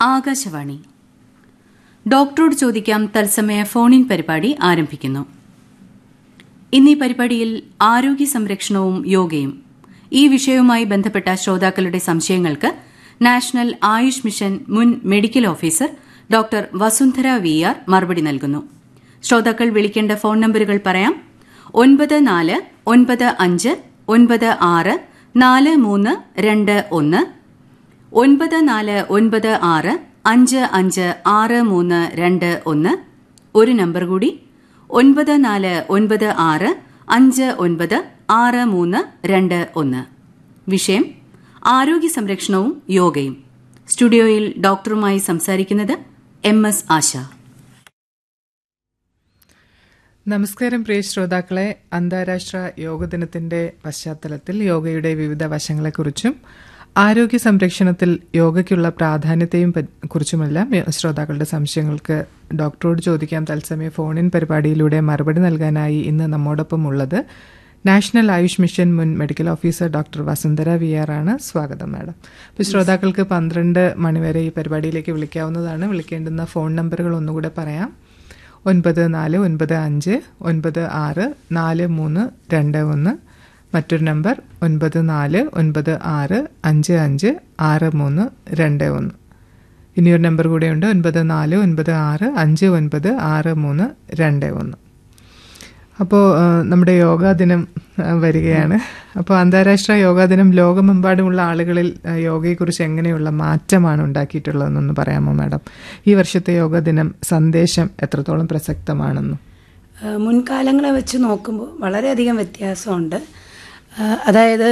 ആകാശവാണി ഡോക്ടറോട് ചോദിക്കാം തത്സമയ ഫോണിൻ പരിപാടി ആരംഭിക്കുന്നു ഇന്നീ പരിപാടിയിൽ ആരോഗ്യ സംരക്ഷണവും യോഗയും ഈ വിഷയവുമായി ബന്ധപ്പെട്ട ശ്രോതാക്കളുടെ സംശയങ്ങൾക്ക് നാഷണൽ ആയുഷ് മിഷൻ മുൻ medical officer doctor Vasundhara V R മറുപടി നൽകുന്നു ശ്രോതാക്കൾ വിളിക്കേണ്ട ഫോൺ നമ്പറുകൾ പറയാം ഒൻപത് നാല് ഒൻപത് അഞ്ച് ഒൻപത് ആറ് നാല് മൂന്ന് രണ്ട് ഒന്ന് ഒൻപത് നാല് ഒൻപത് ആറ് അഞ്ച് അഞ്ച് ആറ് മൂന്ന് രണ്ട് ഒന്ന് ഒരു നമ്പർ കൂടി ഒൻപത് നാല് ഒൻപത് ആറ് അഞ്ച് ഒൻപത് ആറ് മൂന്ന് രണ്ട് ഒന്ന് വിഷയം ആരോഗ്യ സംരക്ഷണവും യോഗയും സ്റ്റുഡിയോയിൽ ഡോക്ടറുമായി സംസാരിക്കുന്നത് എം എസ് ആശ നമസ്കാരം പ്രിയ ശ്രോതാക്കളെ അന്താരാഷ്ട്ര യോഗ ദിനത്തിന്റെ പശ്ചാത്തലത്തിൽ യോഗയുടെ വിവിധ വശങ്ങളെക്കുറിച്ചും ആരോഗ്യ സംരക്ഷണത്തിൽ യോഗയ്ക്കുള്ള പ്രാധാന്യത്തെയും പ- കുറിച്ചുമെല്ലാം ശ്രോതാക്കളുടെ സംശയങ്ങൾക്ക് ഡോക്ടറോട് ചോദിക്കാം തത്സമയ ഫോണിൻ പരിപാടിയിലൂടെ മറുപടി നൽകാനായി ഇന്ന് നമ്മോടൊപ്പം ഉള്ളത് നാഷണൽ ആയുഷ് മിഷൻ മുൻ medical officer doctor Vasundhara V R ആണ് സ്വാഗതം മാഡം അപ്പോൾ ശ്രോതാക്കൾക്ക് പന്ത്രണ്ട് മണിവരെ ഈ പരിപാടിയിലേക്ക് വിളിക്കാവുന്നതാണ് വിളിക്കേണ്ടുന്ന ഫോൺ നമ്പറുകൾ ഒന്നുകൂടെ പറയാം ഒൻപത് നാല് ഒൻപത് അഞ്ച് ഒൻപത് ആറ് നാല് മൂന്ന് രണ്ട് ഒന്ന് മറ്റൊരു നമ്പർ ഒൻപത് നാല് ഒൻപത് ആറ് അഞ്ച് അഞ്ച് ആറ് മൂന്ന് രണ്ട് ഒന്ന് ഇനിയൊരു നമ്പർ കൂടെയുണ്ട് ഒൻപത് നാല് ഒൻപത് ആറ് അഞ്ച് ഒൻപത് ആറ് മൂന്ന് രണ്ട് ഒന്ന് അപ്പോൾ നമ്മുടെ യോഗാ ദിനം ആ, വരികയാണ് അപ്പോൾ അന്താരാഷ്ട്ര യോഗാ ദിനം ലോകമെമ്പാടുമുള്ള ആളുകളിൽ ആ, യോഗയെക്കുറിച്ച് എങ്ങനെയുള്ള മാറ്റമാണ് ഉണ്ടാക്കിയിട്ടുള്ളതെന്നൊന്ന് പറയാമോ മാഡം ഈ വർഷത്തെ യോഗാ ദിനം സന്ദേശം എത്രത്തോളം പ്രസക്തമാണെന്നും ഏഹ് മുൻകാലങ്ങളെ വെച്ച് നോക്കുമ്പോൾ വളരെയധികം വ്യത്യാസമുണ്ട് ഏഹ് അതായത്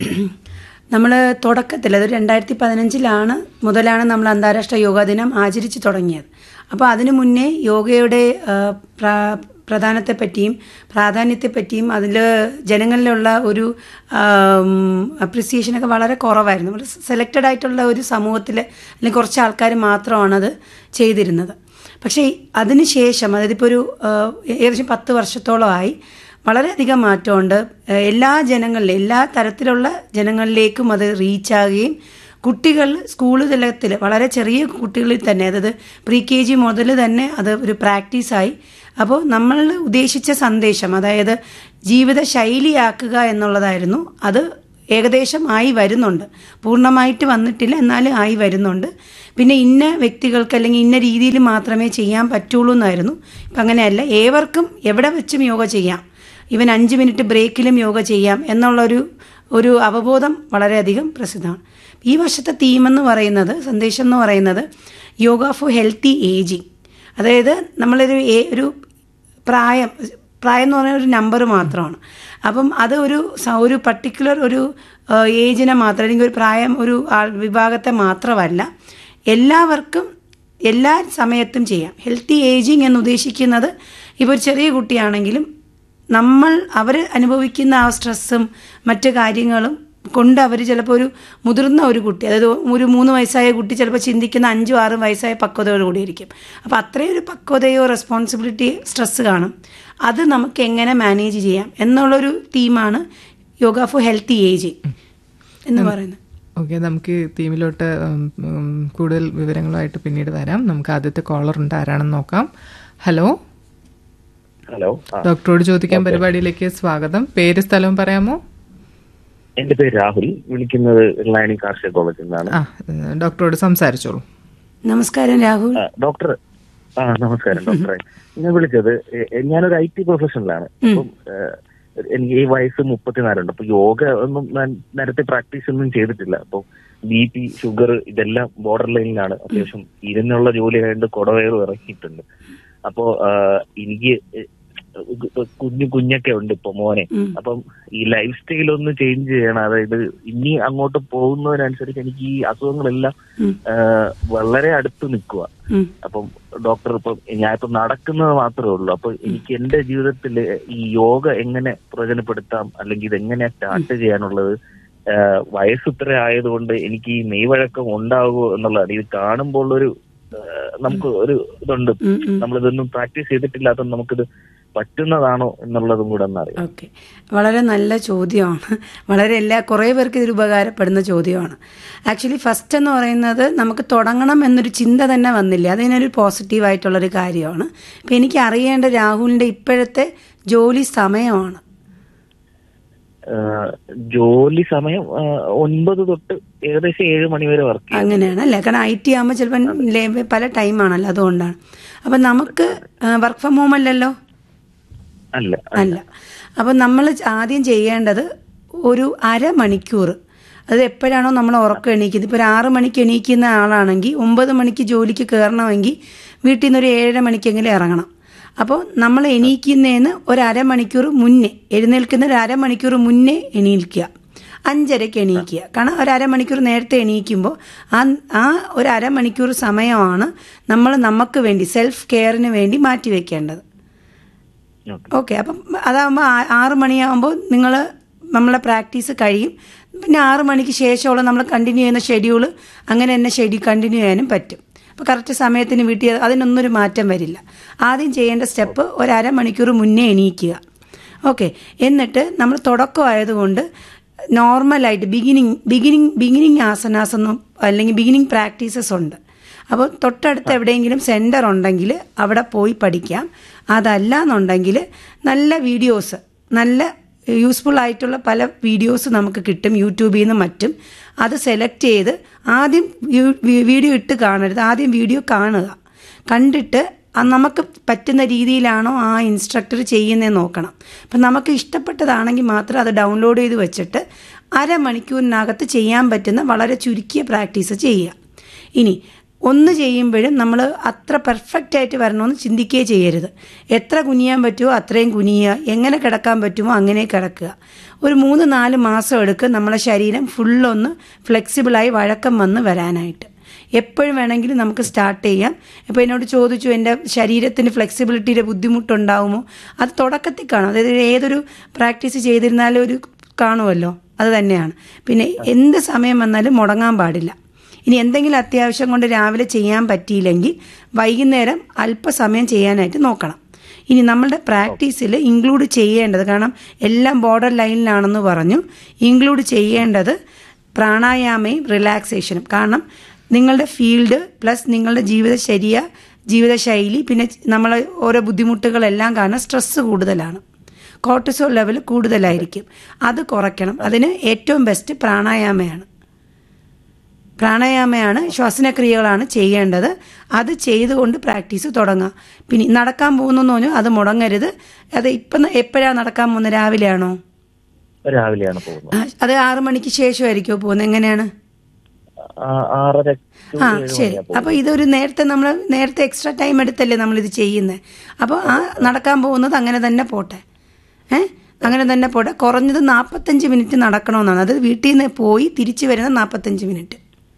നമ്മൾ തുടക്കത്തിൽ അത് രണ്ടായിരത്തി പതിനഞ്ചിലാണ് മുതലാണ് നമ്മൾ അന്താരാഷ്ട്ര യോഗാ ദിനം ആചരിച്ചു തുടങ്ങിയത് അപ്പോൾ അതിനു മുന്നേ യോഗയുടെ ഏഹ് പ്രാ- പ്രധാനത്തെപ്പറ്റിയും പ്രാധാന്യത്തെപ്പറ്റിയും അതിൽ ജനങ്ങളിലുള്ള ഒരു അപ്രിസിയേഷനൊക്കെ വളരെ കുറവായിരുന്നു നമ്മൾ സെലക്റ്റഡ് ആയിട്ടുള്ള ഒരു സമൂഹത്തിൽ അല്ലെങ്കിൽ കുറച്ച് ആൾക്കാർ മാത്രമാണത് ചെയ്തിരുന്നത് പക്ഷേ അതിനുശേഷം അതായത് ഇപ്പോൾ ഒരു ആ, ഏകദേശം പത്ത് വർഷത്തോളമായി വളരെയധികം മാറ്റമുണ്ട് ആ, എല്ലാ ജനങ്ങളിലും എല്ലാ തരത്തിലുള്ള ജനങ്ങളിലേക്കും അത് റീച്ചാകുകയും കുട്ടികൾ സ്കൂൾ തലത്തിൽ വളരെ ചെറിയ കുട്ടികളിൽ തന്നെ അതായത് പ്രീ കെ ജി മുതൽ തന്നെ അത് ഒരു പ്രാക്ടീസായി അപ്പോൾ നമ്മൾ ഉദ്ദേശിച്ച സന്ദേശം അതായത് ജീവിത ശൈലിയാക്കുക എന്നുള്ളതായിരുന്നു അത് ഏകദേശം ആയി വരുന്നുണ്ട് പൂർണ്ണമായിട്ട് വന്നിട്ടില്ല എന്നാലും ആയി വരുന്നുണ്ട് പിന്നെ ഇന്ന വ്യക്തികൾക്ക് അല്ലെങ്കിൽ ഇന്ന രീതിയിൽ മാത്രമേ ചെയ്യാൻ പറ്റുള്ളൂ എന്നായിരുന്നു ഇപ്പം അങ്ങനെയല്ല ഏവർക്കും എവിടെ വെച്ചും യോഗ ചെയ്യാം ഇവൻ അഞ്ച് മിനിറ്റ് ബ്രേക്കിലും യോഗ ചെയ്യാം എന്നുള്ളൊരു ഒരു അവബോധം വളരെയധികം പ്രസിദ്ധമാണ് ഈ വർഷത്തെ തീമെന്ന് പറയുന്നത് സന്ദേശം എന്ന് പറയുന്നത് യോഗ ഫോർ ഹെൽത്തി ഏജിങ് അതായത് നമ്മളൊരു ഏ- ഒരു പ്രായം പ്രായം എന്ന് പറയുന്ന ഒരു നമ്പർ മാത്രമാണ് അപ്പം അത് ഒരു സ- ഒരു പർട്ടിക്കുലർ ഒരു ആ, ഏജിനെ മാത്രം അല്ലെങ്കിൽ ഒരു പ്രായം ഒരു ആൾ വിഭാഗത്തെ മാത്രമല്ല എല്ലാവർക്കും എല്ലാ സമയത്തും ചെയ്യാം ഹെൽത്തി ഏജിങ് എന്ന് ഉദ്ദേശിക്കുന്നത് ഇപ്പോൾ ഒരു ചെറിയ കുട്ടിയാണെങ്കിലും നമ്മൾ അവർ അനുഭവിക്കുന്ന ആ സ്ട്രെസ്സും മറ്റു കാര്യങ്ങളും കൊണ്ട് അവർ ചിലപ്പോൾ ഒരു മുതിർന്ന ഒരു കുട്ടി അതായത് ഒരു മൂന്ന് വയസ്സായ കുട്ടി ചിലപ്പോൾ ചിന്തിക്കുന്ന അഞ്ചും ആറും വയസ്സായ പക്വതയോട് കൂടിയിരിക്കും അപ്പോൾ അത്രയും ഒരു പക്വതയോ റെസ്പോൺസിബിലിറ്റി സ്ട്രെസ്സ് കാണും അത് നമുക്ക് എങ്ങനെ മാനേജ് ചെയ്യാം എന്നുള്ളൊരു തീമാണ് യോഗ ഫോർ ഹെൽത്തി ഏജിങ് എന്ന് പറയുന്നത് ഓക്കെ നമുക്ക് ഈ തീമിലോട്ട് ഉം, ഉം, കൂടുതൽ വിവരങ്ങളുമായിട്ട് പിന്നീട് വരാം നമുക്ക് ആദ്യത്തെ കോളർ ഉണ്ട് ആരാണെന്ന് നോക്കാം ഹലോ ഹലോ ആ, ഡോക്ടറോട് ചോദിക്കാൻ പരിപാടിയിലേക്ക് സ്വാഗതം പേര് സ്ഥലവും പറയാമോ എന്റെ പേര് രാഹുൽ വിളിക്കുന്നത് റിലയണി കാർഷിക കോളേജിൽ നിന്നാണ് ആ ഏഹ്, ഡോക്ടറോട് സംസാരിച്ചോളൂ നമസ്കാരം രാഹുൽ ആ, ഡോക്ടർ ആ നമസ്കാരം ഡോക്ടറെ ഞാൻ വിളിച്ചത് എ- എ- ഞാനൊരു ഐ ടി പ്രൊഫഷണലാണ് അപ്പം ഏ, എനിക്ക് ഈ വയസ്സ് മുപ്പത്തിനാലുണ്ട് അപ്പൊ യോഗ ഒന്നും ഞാൻ നേരത്തെ പ്രാക്ടീസ് ഒന്നും ചെയ്തിട്ടില്ല അപ്പൊ ബി പി ഷുഗർ ഇതെല്ലാം ബോർഡർ ലൈനിലാണ് അത്യാവശ്യം ഇരുന്നുള്ള ജോലി ആയതുകൊണ്ട് കുടവയറും ഇറക്കിയിട്ടുണ്ട് അപ്പോ ആ, എനിക്ക് കുഞ്ഞു കുഞ്ഞൊക്കെ ഉണ്ട് ഇപ്പൊ മോനെ ഉം. അപ്പം ഈ ലൈഫ് സ്റ്റൈൽ ഒന്ന് ചേഞ്ച് ചെയ്യണം അതായത് ഇനി അങ്ങോട്ട് പോകുന്നതിനനുസരിച്ച് എനിക്ക് ഈ അസുഖങ്ങളെല്ലാം ഉം. ആ, വളരെ അടുത്ത് നിൽക്കുക ഉം. അപ്പം ഡോക്ടർ ഇപ്പം ഞാൻ ഇപ്പൊ നടക്കുന്നത് മാത്രമേ ഉള്ളൂ അപ്പൊ എനിക്ക് എന്റെ ജീവിതത്തിൽ ഈ യോഗ എങ്ങനെ പ്രയോജനപ്പെടുത്താം അല്ലെങ്കിൽ ഇതെങ്ങനെ സ്റ്റാർട്ട് ചെയ്യാനുള്ളത് ആ, വയസ്സ് ഇത്ര ആയതുകൊണ്ട് എനിക്ക് ഈ മെയ്വഴക്കം ഉണ്ടാകുമോ എന്നുള്ളതാണ് ഇത് കാണുമ്പോൾ ഒരു ആ, നമുക്ക് ഒരു ഇതുണ്ട് ഉം, ഉം. നമ്മളിതൊന്നും പ്രാക്ടീസ് ചെയ്തിട്ടില്ലാത്ത നമുക്കിത് പറ്റുന്നതാണോ എന്നുള്ളതും കൂടെ ഒന്നറിയാം ഓക്കെ വളരെ നല്ല ചോദ്യമാണ് വളരെ എല്ലാ കുറേ പേർക്ക് ഇതിൽ ഉപകാരപ്പെടുന്ന ചോദ്യമാണ് ആക്ച്വലി ഫസ്റ്റ് എന്ന് പറയുന്നത് നമുക്ക് തുടങ്ങണം എന്നൊരു ചിന്ത തന്നെ വന്നില്ല അതിനൊരു പോസിറ്റീവായിട്ടുള്ളൊരു കാര്യമാണ് ഇപ്പം എനിക്ക് അറിയേണ്ട രാഹുലിൻ്റെ ഇപ്പോഴത്തെ ജോലി സമയമാണ് ആഹ് ജോലി സമയം ആഹ് ഒൻപത് തൊട്ട് ഏകദേശം ഏഴ് മണി വരെ വർക്ക് ചെയ്യും അങ്ങനെയാണ് അല്ലേ കാരണം ഐ ടി ആകുമ്പോൾ ചിലപ്പം ലേ- പല ടൈമാണല്ലോ അതുകൊണ്ടാണ് അപ്പം നമുക്ക് വർക്ക് ഫ്രം ഹോം അല്ലല്ലോ അല്ല അല്ല അപ്പം നമ്മൾ ആദ്യം ചെയ്യേണ്ടത് ഒരു അരമണിക്കൂർ അത് എപ്പോഴാണോ നമ്മൾ ഉറക്കം എണീക്കുന്നത് ഇപ്പോൾ ഒരു ആറ് മണിക്ക് എണീക്കുന്ന ആളാണെങ്കിൽ ഒമ്പത് മണിക്ക് ജോലിക്ക് കയറണമെങ്കിൽ വീട്ടിൽ നിന്ന് ഒരു ഏഴര മണിക്കെങ്കിലും ഇറങ്ങണം അപ്പോൾ നമ്മൾ എണീക്കുന്നതിന് ഒരു അരമണിക്കൂർ മുന്നേ എഴുന്നേൽക്കുന്ന ഒരു അരമണിക്കൂർ മുന്നേ എണീൽക്കുക അഞ്ചരയ്ക്ക് എണീക്കുക കാരണം ഒരു അരമണിക്കൂർ നേരത്തെ എണീക്കുമ്പോൾ ആ ആ ഒരു അരമണിക്കൂർ സമയമാണ് നമ്മൾ നമുക്ക് വേണ്ടി സെൽഫ് കെയറിന് വേണ്ടി മാറ്റി വെക്കേണ്ടത് ഓക്കെ ഓക്കെ അപ്പം അതാകുമ്പോൾ ആറ് മണിയാകുമ്പോൾ നിങ്ങൾ നമ്മളെ പ്രാക്ടീസ് കഴിയും പിന്നെ ആറ് മണിക്ക് ശേഷമുള്ള നമ്മൾ കണ്ടിന്യൂ ചെയ്യുന്ന ഷെഡ്യൂൾ അങ്ങനെ തന്നെ ഷെഡ്യൂൾ കണ്ടിന്യൂ ചെയ്യാനും പറ്റും അപ്പോൾ കറക്റ്റ് സമയത്തിന് വീട്ടിൽ അതിനൊന്നും ഒരു മാറ്റം വരില്ല ആദ്യം ചെയ്യേണ്ട സ്റ്റെപ്പ് ഒരു അരമണിക്കൂർ മുന്നേ എണീക്കുക ഓക്കെ എന്നിട്ട് നമ്മൾ തുടക്കമായതുകൊണ്ട് നോർമലായിട്ട് ബിഗിനിങ് ബിഗിനിങ് ബിഗിനിങ് ആസനാസ് എന്നും അല്ലെങ്കിൽ ബിഗിനിങ് പ്രാക്ടീസസ് ഉണ്ട് അപ്പോൾ തൊട്ടടുത്ത് എവിടെയെങ്കിലും സെൻറ്റർ ഉണ്ടെങ്കിൽ അവിടെ പോയി പഠിക്കാം അതല്ല എന്നുണ്ടെങ്കിൽ നല്ല വീഡിയോസ് നല്ല യൂസ്ഫുൾ ആയിട്ടുള്ള പല വീഡിയോസ് നമുക്ക് കിട്ടും യൂട്യൂബിൽ നിന്നും മറ്റും അത് സെലക്ട് ചെയ്ത് ആദ്യം വ്യൂ- വീ- വീഡിയോ ഇട്ട് കാണരുത് ആദ്യം വീഡിയോ കാണുക കണ്ടിട്ട് അത് നമുക്ക് പറ്റുന്ന രീതിയിലാണോ ആ ഇൻസ്ട്രക്ടർ ചെയ്യുന്നതെന്ന് നോക്കണം അപ്പം നമുക്ക് ഇഷ്ടപ്പെട്ടതാണെങ്കിൽ മാത്രം അത് ഡൗൺലോഡ് ചെയ്ത് വെച്ചിട്ട് അരമണിക്കൂറിനകത്ത് ചെയ്യാൻ പറ്റുന്ന വളരെ ചുരുക്കിയ പ്രാക്ടീസ് ചെയ്യുക ഇനി ഒന്ന് ചെയ്യുമ്പോഴും നമ്മൾ അത്ര പെർഫെക്റ്റ് ആയിട്ട് വരണമെന്ന് ചിന്തിക്കുകയേ ചെയ്യരുത് എത്ര കുനിയാൻ പറ്റുമോ അത്രയും കുനിയുക എങ്ങനെ കിടക്കാൻ പറ്റുമോ അങ്ങനെ കിടക്കുക ഒരു മൂന്ന് നാല് മാസം എടുക്കും നമ്മളെ ശരീരം ഫുള്ളൊന്ന് ഫ്ലെക്സിബിളായി വഴക്കം വന്ന് വരാനായിട്ട് എപ്പോഴും വേണമെങ്കിലും നമുക്ക് സ്റ്റാർട്ട് ചെയ്യാം ഇപ്പോൾ എന്നോട് ചോദിച്ചു എൻ്റെ ശരീരത്തിന് ഫ്ലെക്സിബിലിറ്റിയുടെ ബുദ്ധിമുട്ടുണ്ടാവുമോ അത് തുടക്കത്തിൽ കാണും അതായത് ഏതൊരു പ്രാക്ടീസ് ചെയ്തിരുന്നാലും ഒരു കാണുമല്ലോ അത് തന്നെയാണ് പിന്നെ എന്ത് സമയം വന്നാലും മുടങ്ങാൻ പാടില്ല ഇനി എന്തെങ്കിലും അത്യാവശ്യം കൊണ്ട് രാവിലെ ചെയ്യാൻ പറ്റിയില്ലെങ്കിൽ വൈകുന്നേരം അല്പസമയം ചെയ്യാനായിട്ട് നോക്കണം ഇനി നമ്മളുടെ പ്രാക്ടീസിൽ ഇൻക്ലൂഡ് ചെയ്യേണ്ടത് കാരണം എല്ലാം ബോർഡർ ലൈനിലാണെന്ന് പറഞ്ഞു ഇൻക്ലൂഡ് ചെയ്യേണ്ടത് പ്രാണായാമയും റിലാക്സേഷനും കാരണം നിങ്ങളുടെ ഫീൽഡ് പ്ലസ് നിങ്ങളുടെ ജീവിതചര്യ ജീവിതശൈലി പിന്നെ നമ്മളെ ഓരോ ബുദ്ധിമുട്ടുകളെല്ലാം കാരണം സ്ട്രെസ്സ് കൂടുതലാണ് കോർട്ടിസോൾ ലെവൽ കൂടുതലായിരിക്കും അത് കുറയ്ക്കണം അതിന് ഏറ്റവും ബെസ്റ്റ് പ്രാണായാമയാണ് പ്രാണായാമയാണ് ശ്വസനക്രിയകളാണ് ചെയ്യേണ്ടത് അത് ചെയ്തുകൊണ്ട് പ്രാക്ടീസ് തുടങ്ങുക പിന്നെ നടക്കാൻ പോകുന്നു പറഞ്ഞു അത് മുടങ്ങരുത് അത് ഇപ്പം എപ്പോഴാണ് നടക്കാൻ പോകുന്നത് രാവിലെയാണോ രാവിലെയാണ് പോകുന്നത് ആ, അത് ആറു മണിക്ക് ശേഷമായിരിക്കുമോ പോകുന്നത് എങ്ങനെയാണ് ആ- ആറര to ആ ഏഴ് ശരി മണിയാ പോകുന്നത്. അപ്പോൾ ഇതൊരു നേരത്തെ നമ്മൾ നേരത്തെ എക്സ്ട്രാ ടൈം എടുത്തല്ലേ നമ്മളിത് ചെയ്യുന്നത് അപ്പോൾ ആ നടക്കാൻ പോകുന്നത് അങ്ങനെ തന്നെ പോട്ടെ ഏ അങ്ങനെ തന്നെ പോട്ടെ കുറഞ്ഞത് നാൽപ്പത്തഞ്ച് മിനിറ്റ് നടക്കണമെന്നാണ് അത് വീട്ടിൽ നിന്ന് പോയി തിരിച്ചു വരുന്ന നാൽപ്പത്തഞ്ച് മിനിറ്റ്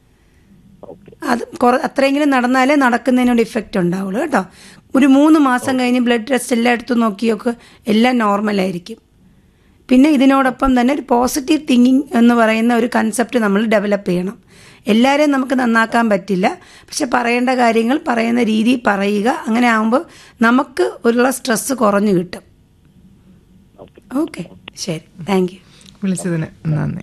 ഓക്കെ അത് കുറ അത്രയെങ്കിലും നടന്നാലേ നടക്കുന്നതിനൊരു ഇഫക്റ്റ് ഉണ്ടാവുള്ളൂ കേട്ടോ ഒരു മൂന്ന് മാസം കഴിഞ്ഞ് ബ്ലഡ് ടെസ്റ്റ് എല്ലാം എടുത്തു നോക്കിയൊക്കെ എല്ലാം നോർമലായിരിക്കും പിന്നെ ഇതിനോടൊപ്പം തന്നെ ഒരു പോസിറ്റീവ് തിങ്കിങ് എന്ന് പറയുന്ന ഒരു കൺസെപ്റ്റ് നമ്മൾ ഡെവലപ്പ് ചെയ്യണം എല്ലാവരെയും നമുക്ക് നന്നാക്കാൻ പറ്റില്ല പക്ഷെ പറയേണ്ട കാര്യങ്ങൾ പറയുന്ന രീതി പറയുക അങ്ങനെ ആകുമ്പോൾ നമുക്ക് ഉള്ള സ്ട്രെസ്സ് കുറഞ്ഞു കിട്ടും ഓക്കെ ഓക്കെ ശരി താങ്ക് യു വിളിച്ചതിന് നന്ദി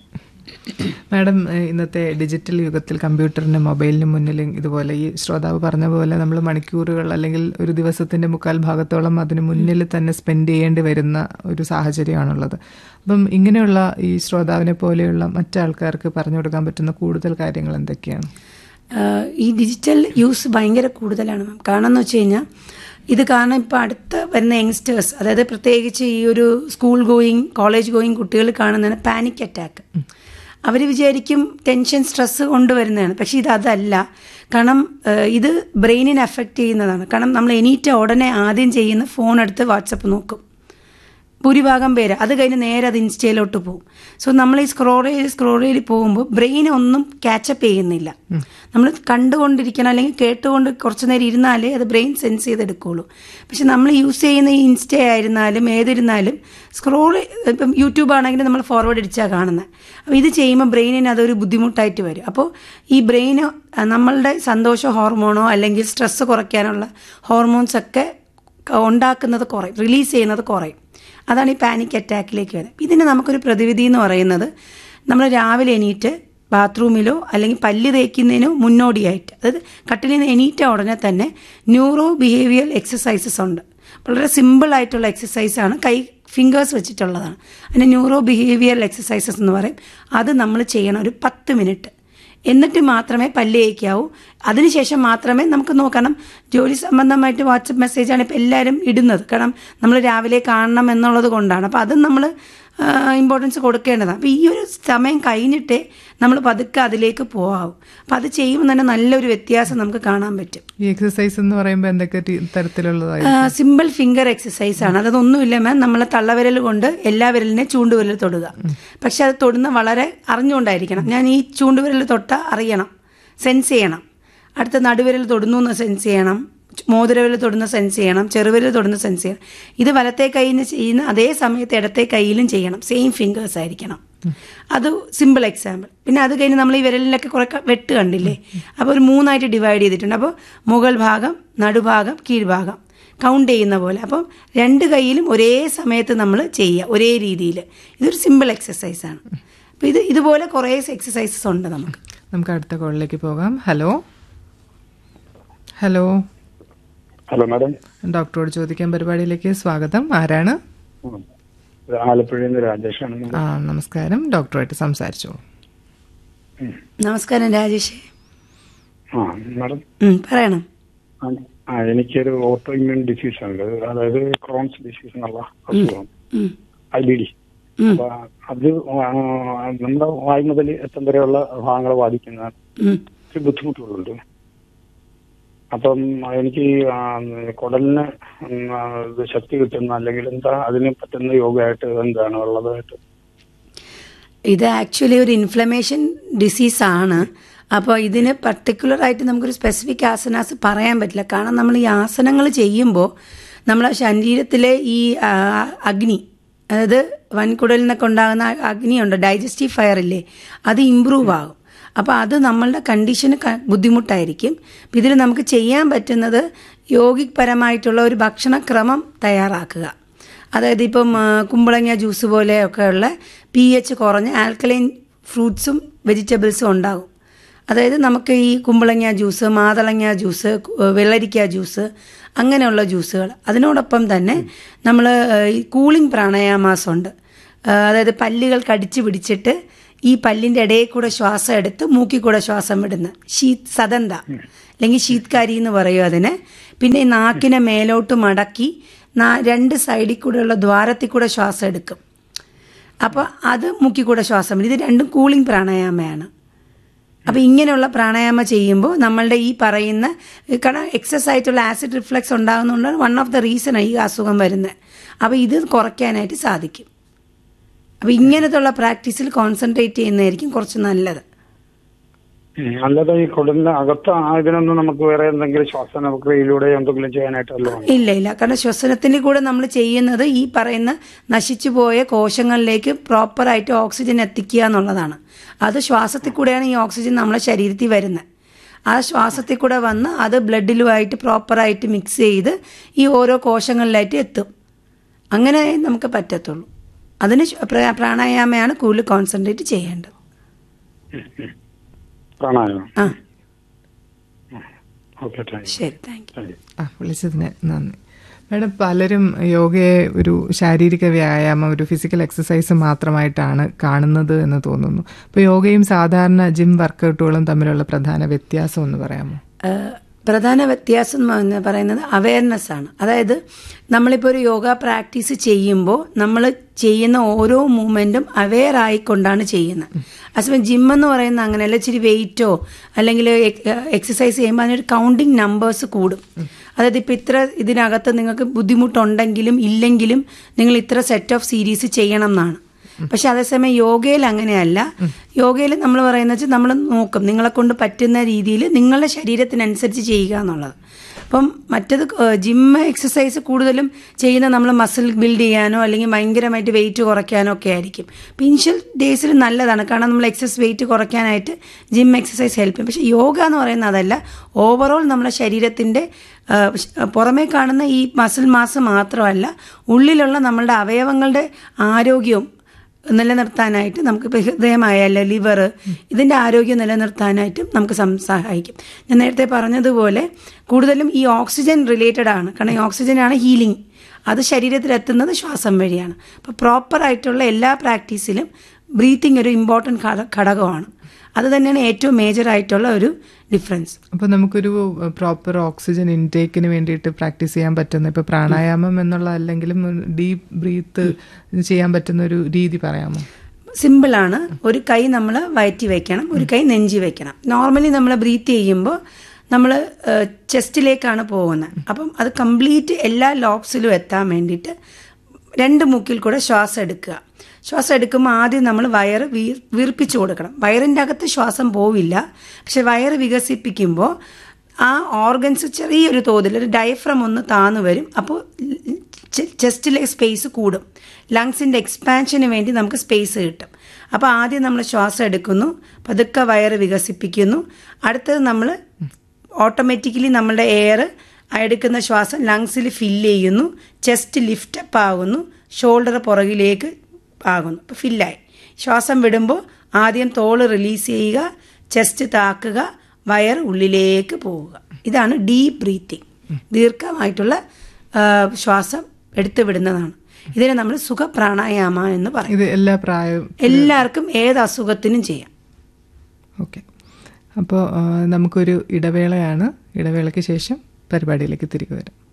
മാഡം ഏഹ്, ഇന്നത്തെ ഡിജിറ്റൽ യുഗത്തിൽ കമ്പ്യൂട്ടറിനും മൊബൈലിനും മുന്നിൽ ഇതുപോലെ ഈ ശ്രോതാവ് പറഞ്ഞ പോലെ നമ്മൾ മണിക്കൂറുകൾ അല്ലെങ്കിൽ ഒരു ദിവസത്തിന്റെ മുക്കാൽ ഭാഗത്തോളം അതിന് മുന്നിൽ തന്നെ സ്പെൻഡ് ചെയ്യേണ്ടി വരുന്ന ഒരു സാഹചര്യമാണുള്ളത് അപ്പം ഇങ്ങനെയുള്ള ഈ ശ്രോതാവിനെ പോലെയുള്ള മറ്റാൾക്കാർക്ക് പറഞ്ഞു കൊടുക്കാൻ പറ്റുന്ന കൂടുതൽ കാര്യങ്ങൾ എന്തൊക്കെയാണ് ആഹ് ഈ ഡിജിറ്റൽ യൂസ് ഭയങ്കര കൂടുതലാണ് മാം കാരണം എന്ന് വെച്ച് കഴിഞ്ഞാൽ ഇത് കാരണം ഇപ്പോൾ അടുത്ത് വരുന്ന യങ്സ്റ്റേഴ്സ് അതായത് പ്രത്യേകിച്ച് ഈ ഒരു സ്കൂൾ ഗോയിങ് കോളേജ് ഗോയിങ് കുട്ടികൾ കാണുന്നതാണ് പാനിക് അറ്റാക്ക് അവർ വിചാരിക്കും ടെൻഷൻ സ്ട്രെസ്സ് കൊണ്ടുവരുന്നതാണ് പക്ഷേ ഇത് അതല്ല കാരണം ആഹ് ഇത് ബ്രെയിനിനെ അഫക്റ്റ് ചെയ്യുന്നതാണ് കാരണം നമ്മൾ എണീറ്റ ഉടനെ ആദ്യം ചെയ്യുന്ന ഫോൺ എടുത്ത് വാട്സപ്പ് നോക്കും ഭൂരിഭാഗം പേര് അത് കഴിഞ്ഞ് നേരെ അത് ഇൻസ്റ്റയിലോട്ട് പോകും സോ നമ്മൾ ഈ സ്ക്രോൾ ചെയ്ത് സ്ക്രോൾ ചെയ്ത് പോകുമ്പോൾ ബ്രെയിൻ ഒന്നും ക്യാച്ചപ്പ് ചെയ്യുന്നില്ല നമ്മൾ കണ്ടുകൊണ്ടിരിക്കണം അല്ലെങ്കിൽ കേട്ടുകൊണ്ട് കുറച്ച് നേരം ഇരുന്നാലേ അത് ബ്രെയിൻ സെൻസ് ചെയ്തെടുക്കുകയുള്ളൂ പക്ഷെ നമ്മൾ യൂസ് ചെയ്യുന്ന ഈ ഇൻസ്റ്റ ആയിരുന്നാലും ഏതിരുന്നാലും സ്ക്രോൾ ഇപ്പം യൂട്യൂബ് ആണെങ്കിൽ നമ്മൾ ഫോർവേഡ് അടിച്ചാൽ കാണുന്നത് അപ്പോൾ ഇത് ചെയ്യുമ്പോൾ ബ്രെയിനിന് അതൊരു ബുദ്ധിമുട്ടായിട്ട് വരും അപ്പോൾ ഈ ബ്രെയിന് നമ്മളുടെ സന്തോഷ ഹോർമോണോ അല്ലെങ്കിൽ സ്ട്രെസ്സ് കുറയ്ക്കാനുള്ള ഹോർമോൺസ് ഒക്കെ ക- ഉണ്ടാക്കുന്നത് കുറയും റിലീസ് ചെയ്യുന്നത് കുറയും അതാണ് ഈ പാനിക് അറ്റാക്കിലേക്ക് വരുന്നത് ഇതിന് നമുക്കൊരു പ്രതിവിധി എന്ന് പറയുന്നത് നമ്മൾ രാവിലെ എണീറ്റ് ബാത്റൂമിലോ അല്ലെങ്കിൽ പല്ല് തേക്കുന്നതിനോ മുന്നോടിയായിട്ട് അതായത് കട്ടിലിൽ നിന്ന് എണീറ്റ ഉടനെ തന്നെ ന്യൂറോ ബിഹേവിയർ എക്സസൈസസ് ഉണ്ട് വളരെ സിമ്പിൾ ആയിട്ടുള്ള എക്സസൈസാണ് കൈ ഫിംഗേഴ്സ് വെച്ചിട്ടുള്ളതാണ് അതിന് ന്യൂറോ ബിഹേവിയർ എക്സസൈസസ് എന്ന് പറയും അത് നമ്മൾ ചെയ്യണം ഒരു പത്ത് മിനിറ്റ് എന്നിട്ട് മാത്രമേ പല്ല് തേക്കാവൂ അതിനുശേഷം മാത്രമേ നമുക്ക് നോക്കണം ജോലി സംബന്ധമായിട്ട് വാട്സപ്പ് മെസ്സേജാണ് ഇപ്പോൾ എല്ലാവരും ഇടുന്നത് കാരണം നമ്മൾ രാവിലെ കാണണം എന്നുള്ളത് കൊണ്ടാണ് അപ്പോൾ അതും നമ്മൾ ഇമ്പോർട്ടൻസ് കൊടുക്കേണ്ടതാണ് അപ്പോൾ ഈ ഒരു സമയം കഴിഞ്ഞിട്ടേ നമ്മൾ പതുക്കെ അതിലേക്ക് പോകാവൂ അപ്പോൾ അത് ചെയ്യുമ്പോൾ തന്നെ നല്ലൊരു വ്യത്യാസം നമുക്ക് കാണാൻ പറ്റും ഈ എക്സസൈസ് എന്ന് പറയുമ്പോൾ എന്തൊക്കെ ടി- തരത്തിലുള്ളതായി സിമ്പിൾ ഫിംഗർ എക്സസൈസ് ആണ് അതൊന്നുമില്ല മാം നമ്മൾ തള്ളവിരൽ കൊണ്ട് എല്ലാ വിരലിനെ ചൂണ്ടുവിരൽ തൊടുക പക്ഷെ അത് തൊടുന്ന വളരെ അറിഞ്ഞുകൊണ്ടായിരിക്കണം ഞാൻ ഈ ചൂണ്ടുവിരൽ തൊട്ട അറിയണം സെൻസ് ചെയ്യണം അടുത്ത നടുവിരൽ തൊടുന്നു എന്ന് സെൻസ് ചെയ്യണം മോതിരവിരൽ തൊടുന്ന സെൻസ് ചെയ്യണം ചെറുവിരൽ തൊടുന്ന സെൻസ് ചെയ്യണം ഇത് വലത്തെ കൈയിൽ നിന്ന് ചെയ്യുന്ന അതേ സമയത്ത് ഇടത്തെ കൈയിലും ചെയ്യണം സെയിം ഫിംഗേഴ്സ് ആയിരിക്കണം അത് സിമ്പിൾ എക്സാമ്പിൾ പിന്നെ അത് കഴിഞ്ഞ് നമ്മൾ ഈ വിരലിലൊക്കെ കുറെ ക- വെട്ട് കണ്ടില്ലേ അപ്പോൾ ഒരു മൂന്നായിട്ട് ഡിവൈഡ് ചെയ്തിട്ടുണ്ട് അപ്പോൾ മുകൾ ഭാഗം നടുഭാഗം കീഴ്ഭാഗം കൗണ്ട് ചെയ്യുന്ന പോലെ അപ്പം രണ്ട് കൈയിലും ഒരേ സമയത്ത് നമ്മൾ ചെയ്യുക ഒരേ രീതിയിൽ ഇതൊരു സിമ്പിൾ എക്സസൈസ് ആണ് അപ്പോൾ ഇത് ഇതുപോലെ കുറേ എക്സസൈസസ് ഉണ്ട് നമുക്ക് നമുക്ക് അടുത്ത കോളിലേക്ക് പോകാം ഹലോ ഹലോ ഹലോ മാഡം ഡോക്ടറോട് ചോദിക്കാൻ പരിപാടിയിലേക്ക് സ്വാഗതം ആരാണ് ഉം. ഇത് ആലപ്പുഴയിൽ നിന്ന് രാജേഷാണ് ആ നമസ്കാരം ഡോക്ടറുമായിട്ട് സംസാരിച്ചോളൂ നമസ്കാരം രാജേഷ് ആ മാഡം ഉം, പറയണം ആ, ആ എനിക്കൊരു ഓട്ടോ ഇമ്മ്യൂൺ ഡിസീസ് ഉണ്ട് അതായത് ക്രോൺസ് ഡിസീസ് എന്നുള്ള അസുഖം ഉം, ഐ ബി ഡി ഉം, അപ്പൊ അത് ആ, നമ്മുടെ വായു മുതൽ എത്തം വരെയുള്ള ഭാഗങ്ങളെ ബാധിക്കുന്ന ഉം. ഒരു ബുദ്ധിമുട്ടുകളുണ്ട് അപ്പം എനിക്ക് ആ, കുടലിന് ഉം, ആ, ഇത് ശക്തി കിട്ടുന്ന അല്ലെങ്കിൽ എന്താ അതിന് പറ്റുന്ന യോഗമായിട്ട് എന്താണ് ഉള്ളതായിട്ട് ഇത് ആക്ച്വലി ഒരു ഇൻഫ്ലമേഷൻ ഡിസീസ് ആണ് അപ്പോൾ ഇതിന് പർട്ടിക്കുലർ ആയിട്ട് നമുക്കൊരു സ്പെസിഫിക് ആസനാസ് പറയാൻ പറ്റില്ല കാരണം നമ്മൾ ഈ ആസനങ്ങൾ ചെയ്യുമ്പോൾ നമ്മളെ ശരീരത്തിലെ ഈ ആ, അഗ്നി അതായത് വൻകുടലിൽ നിന്നൊക്കെ ഉണ്ടാകുന്ന അഗ്നിയുണ്ട് ഡൈജസ്റ്റീവ് ഫയർ ഇല്ലേ അത് ഇമ്പ്രൂവ് ആകും അപ്പോൾ അത് നമ്മളുടെ കണ്ടീഷന് ക- ബുദ്ധിമുട്ടായിരിക്കും അപ്പം ഇതിൽ നമുക്ക് ചെയ്യാൻ പറ്റുന്നത് യോഗിക് പരമായിട്ടുള്ള ഒരു ഭക്ഷണക്രമം തയ്യാറാക്കുക അതായത് ഇപ്പം ആ, കുമ്പളങ്ങ ജ്യൂസ് പോലെയൊക്കെയുള്ള പി എച്ച് കുറഞ്ഞ ആൽക്കലൈൻ ഫ്രൂട്ട്സും വെജിറ്റബിൾസും ഉണ്ടാകും അതായത് നമുക്ക് ഈ കുമ്പളങ്ങ ജ്യൂസ് മാതളങ്ങ ജ്യൂസ് കു- വെള്ളരിക്ക ജ്യൂസ് അങ്ങനെയുള്ള ജ്യൂസുകൾ അതിനോടൊപ്പം തന്നെ നമ്മൾ ഈ കൂളിംഗ് പ്രാണായാമാസം ഉണ്ട് ആ, അതായത് പല്ലുകൾ കടിച്ചു പിടിച്ചിട്ട് ഈ പല്ലിൻ്റെ ഇടയിൽ കൂടെ ശ്വാസം എടുത്ത് മൂക്കിൽ കൂടെ ശ്വാസം വിടുന്ന ശീത് സദന്ത അല്ലെങ്കിൽ ശീത്കാരി എന്ന് പറയും അതിന് പിന്നെ ഈ നാക്കിനെ മേലോട്ട് മടക്കി നാ- രണ്ട് സൈഡിൽ കൂടെയുള്ള ദ്വാരത്തിൽ കൂടെ ശ്വാസം എടുക്കും അപ്പോൾ അത് മുക്കിൽ കൂടെ ശ്വാസം വിടും ഇത് രണ്ടും കൂളിംഗ് പ്രാണായാമയാണ് അപ്പോൾ ഇങ്ങനെയുള്ള പ്രാണായാമ ചെയ്യുമ്പോൾ നമ്മളുടെ ഈ പറയുന്ന കാരണം എക്സസ് ആയിട്ടുള്ള ആസിഡ് റിഫ്ലക്സ് ഉണ്ടാകുന്നതുകൊണ്ട് വൺ ഓഫ് ദ റീസൺ ഈ അസുഖം വരുന്നത് അപ്പോൾ ഇത് കുറയ്ക്കാനായിട്ട് സാധിക്കും അപ്പോൾ ഇങ്ങനത്തുള്ള പ്രാക്ടീസിൽ കോൺസെൻട്രേറ്റ് ചെയ്യുന്നതായിരിക്കും കുറച്ച് നല്ലത് ഉം. അല്ലാതെ ഈ കുടലിന് അകത്ത് ഇതിനൊന്നും നമുക്ക് വേറെ എന്തെങ്കിലും ശ്വാസന പ്രക്രിയയിലൂടെ എന്തെങ്കിലും ചെയ്യാനായിട്ടല്ലോ ഇല്ല ഇല്ല കാരണം ശ്വസനത്തിൽ കൂടെ നമ്മൾ ചെയ്യുന്നത് ഈ പറയുന്ന നശിച്ചു പോയ കോശങ്ങളിലേക്ക് പ്രോപ്പറായിട്ട് ഓക്സിജൻ എത്തിക്കുക എന്നുള്ളതാണ് അത് ശ്വാസത്തിൽ കൂടെയാണ് ഈ ഓക്സിജൻ നമ്മളെ ശരീരത്തിൽ വരുന്നത് ആ ശ്വാസത്തിൽ കൂടെ വന്ന് അത് ബ്ലഡിലുമായിട്ട് പ്രോപ്പറായിട്ട് മിക്സ് ചെയ്ത് ഈ ഓരോ കോശങ്ങളിലായിട്ട് എത്തും അങ്ങനെ നമുക്ക് പറ്റത്തുള്ളൂ അതിന് ശ്വ- പ്രാ- പ്രാണായാമയാണ് കൂടുതൽ കോൺസെൻട്രേറ്റ് ചെയ്യേണ്ടത് പ്രാണായാമം ആ ഓക്കെ താങ്ക് യു ശരി താങ്ക് യു താങ്ക് യു ആ വിളിച്ചതിന് നന്ദി മാഡം പലരും യോഗയെ ഒരു ശാരീരിക വ്യായാമം ഒരു ഫിസിക്കൽ എക്സസൈസ് മാത്രമായിട്ടാണ് കാണുന്നത് എന്ന് തോന്നുന്നു അപ്പോൾ യോഗയും സാധാരണ ജിം വർക്കൗട്ടുകളും തമ്മിലുള്ള പ്രധാന വ്യത്യാസം എന്ന് പറയാമോ ഏഹ് പ്രധാന വ്യത്യാസം എന്ന് പറയുന്നത് അവയർനെസ് ആണ് അതായത് നമ്മളിപ്പോൾ ഒരു യോഗ പ്രാക്ടീസ് ചെയ്യുമ്പോൾ നമ്മൾ ചെയ്യുന്ന ഓരോ മൂവ്മെൻറ്റും അവെയർ ആയിക്കൊണ്ടാണ് ചെയ്യുന്നത് അസമയം ജിം എന്ന് പറയുന്ന അങ്ങനെയല്ല ഇച്ചിരി വെയിറ്റോ അല്ലെങ്കിൽ എക്സസൈസ് ചെയ്യുമ്പോൾ അതിനൊരു കൗണ്ടിങ് നമ്പേഴ്സ് കൂടും അതായത് ഇപ്പോൾ ഇത്ര ഇതിനകത്ത് നിങ്ങൾക്ക് ബുദ്ധിമുട്ടുണ്ടെങ്കിലും ഇല്ലെങ്കിലും നിങ്ങൾ ഇത്ര സെറ്റ് ഓഫ് സീരീസ് ചെയ്യണം എന്നാണ് പക്ഷെ അതേസമയം യോഗയിൽ അങ്ങനെയല്ല യോഗയിൽ നമ്മൾ പറയുന്നത് വെച്ചാൽ നമ്മൾ നോക്കും നിങ്ങളെ കൊണ്ട് പറ്റുന്ന രീതിയിൽ നിങ്ങളുടെ ശരീരത്തിനനുസരിച്ച് ചെയ്യുക എന്നുള്ളത് അപ്പോൾ അപ്പം മറ്റത് ജിം എക്സസൈസ് കൂടുതലും ചെയ്യുന്ന നമ്മൾ മസിൽ ബിൽഡ് ചെയ്യാനോ അല്ലെങ്കിൽ ഭയങ്കരമായിട്ട് വെയിറ്റ് കുറയ്ക്കാനോ ഒക്കെ ആയിരിക്കും അപ്പം ഇനിഷ്യൽ ഡേയ്സിൽ നല്ലതാണ് കാരണം നമ്മൾ എക്സസ് വെയിറ്റ് കുറയ്ക്കാനായിട്ട് ജിം എക്സസൈസ് ഹെൽപ്പ് ചെയ്യും പക്ഷേ യോഗ എന്ന് പറയുന്നത് അതല്ല ഓവറോൾ നമ്മുടെ ശരീരത്തിൻ്റെ ആ, ശ- പുറമേ കാണുന്ന ഈ മസിൽ മാസ് മാത്രമല്ല ഉള്ളിലുള്ള നമ്മളുടെ അവയവങ്ങളുടെ ആരോഗ്യവും നിലനിർത്താനായിട്ട് നമുക്ക് ഇപ്പോൾ ഹൃദയമായാലും ലിവർ ഇതിൻ്റെ ആരോഗ്യം നിലനിർത്താനായിട്ടും നമുക്ക് സം- സഹായിക്കും ഞാൻ നേരത്തെ പറഞ്ഞതുപോലെ കൂടുതലും ഈ ഓക്സിജൻ റിലേറ്റഡ് ആണ് കാരണം ഈ ഓക്സിജനാണ് ഹീലിംഗ് അത് ശരീരത്തിൽ എത്തുന്നത് ശ്വാസം വഴിയാണ് അപ്പോൾ പ്രോപ്പറായിട്ടുള്ള എല്ലാ പ്രാക്ടീസിലും ബ്രീത്തിങ് ഒരു ഇമ്പോർട്ടൻറ്റ് ഘടകമാണ് അത് തന്നെയാണ് ഏറ്റവും മേജർ ആയിട്ടുള്ള ഒരു ഡിഫറൻസ് അപ്പോൾ നമുക്കൊരു പ്രോപ്പർ ഓക്സിജൻ ഇൻടേക്കിന് വേണ്ടിയിട്ട് പ്രാക്ടീസ് ചെയ്യാൻ പറ്റുന്ന ഇപ്പോൾ പ്രാണായാമം എന്നുള്ള അല്ലെങ്കിലും ഡീപ്പ് ബ്രീത്ത് ചെയ്യാൻ പറ്റുന്ന ഒരു രീതി പറയാമോ സിമ്പിളാണ് ഒരു കൈ നമ്മൾ വയറ്റി വെക്കണം ഒരു കൈ നെഞ്ചി വെക്കണം നോർമലി നമ്മൾ ബ്രീത്ത് ചെയ്യുമ്പോൾ നമ്മൾ ചെസ്റ്റിലേക്കാണ് പോകുന്നത് അപ്പം അത് കംപ്ലീറ്റ് എല്ലാ ലോബ്സിലും എത്താൻ വേണ്ടിയിട്ട് രണ്ട് മൂക്കിൽ കൂടെ ശ്വാസം എടുക്കുക ശ്വാസം എടുക്കുമ്പോൾ ആദ്യം നമ്മൾ വയറ് വീർ വീർപ്പിച്ചു കൊടുക്കണം വയറിൻ്റെ അകത്ത് ശ്വാസം പോവില്ല പക്ഷെ വയറ് വികസിപ്പിക്കുമ്പോൾ ആ ഓർഗൻസ് ചെറിയൊരു തോതിൽ ഒരു ഡയഫ്രം ഒന്ന് താന്നു വരും അപ്പോൾ ചെസ്റ്റിലെ സ്പേസ് കൂടും ലങ്സിൻ്റെ എക്സ്പാൻഷന് വേണ്ടി നമുക്ക് സ്പേസ് കിട്ടും അപ്പോൾ ആദ്യം നമ്മൾ ശ്വാസം എടുക്കുന്നു പതുക്കെ വയറ് വികസിപ്പിക്കുന്നു അടുത്തത് നമ്മൾ ഓട്ടോമാറ്റിക്കലി നമ്മളുടെ എയർ എടുക്കുന്ന ശ്വാസം ലങ്സിൽ ഫില്ല് ചെയ്യുന്നു ചെസ്റ്റ് ലിഫ്റ്റ് അപ്പ് ആകുന്നു ഷോൾഡർ പുറകിലേക്ക് ആകുന്നു അപ്പോൾ ഫില്ലായി ശ്വാസം വിടുമ്പോൾ ആദ്യം തോള് റിലീസ് ചെയ്യുക ചെസ്റ്റ് താക്കുക വയർ ഉള്ളിലേക്ക് പോവുക ഇതാണ് ഡീപ്പ് ബ്രീത്തിങ് ദീർഘമായിട്ടുള്ള ആ, ശ്വാസം എടുത്തു വിടുന്നതാണ് ഇതിനെ നമ്മൾ സുഖപ്രാണായാമ എന്ന് പറയും ഇത് എല്ലാ പ്രായവും എല്ലാവർക്കും ഏത് അസുഖത്തിനും ചെയ്യാം ഓക്കെ അപ്പോൾ നമുക്കൊരു ഇടവേളയാണ് ഇടവേളയ്ക്ക് ശേഷം പരിപാടിയിലേക്ക് തിരികെ വരാം